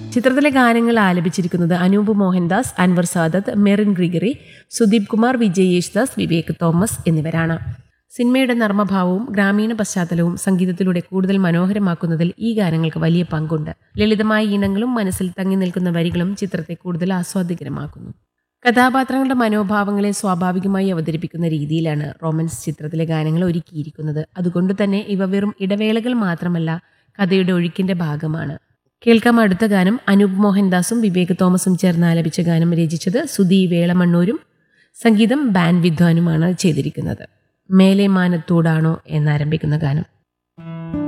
ചിത്രത്തിലെ ഗാനങ്ങൾ ആലപിച്ചിരിക്കുന്നത് അനൂപ് മോഹൻദാസ് അൻവർ സാദത്ത് മെറിൻ ഗ്രിഗറി സുദീപ് കുമാർ വിജയ് യേശുദാസ് വിവേക് തോമസ് എന്നിവരാണ് സിനിമയുടെ നർമ്മഭാവവും ഗ്രാമീണ പശ്ചാത്തലവും സംഗീതത്തിലൂടെ കൂടുതൽ മനോഹരമാക്കുന്നതിൽ ഈ ഗാനങ്ങൾക്ക് വലിയ പങ്കുണ്ട് ലളിതമായ ഈണങ്ങളും മനസ്സിൽ തങ്ങി നിൽക്കുന്ന വരികളും ചിത്രത്തെ കൂടുതൽ ആസ്വാദ്യകരമാക്കുന്നു കഥാപാത്രങ്ങളുടെ മനോഭാവങ്ങളെ സ്വാഭാവികമായി അവതരിപ്പിക്കുന്ന രീതിയിലാണ് റൊമാൻസ് ചിത്രത്തിലെ ഗാനങ്ങൾ ഒരുക്കിയിരിക്കുന്നത് അതുകൊണ്ട് തന്നെ ഇവ വെറും ഇടവേളകൾ മാത്രമല്ല കഥയുടെ ഒഴുക്കിന്റെ ഭാഗമാണ് കേൾക്കാം അടുത്ത ഗാനം അനൂപ് മോഹൻദാസും വിവേക് തോമസും ചേർന്ന് ആലപിച്ച ഗാനം രചിച്ചത് സുധി വേളമണ്ണൂരും സംഗീതം ബാൻ വിദ്വാനുമാണ് ചെയ്തിരിക്കുന്നത് മേലെ മാനത്തോടാണോ എന്നാരംഭിക്കുന്ന ഗാനം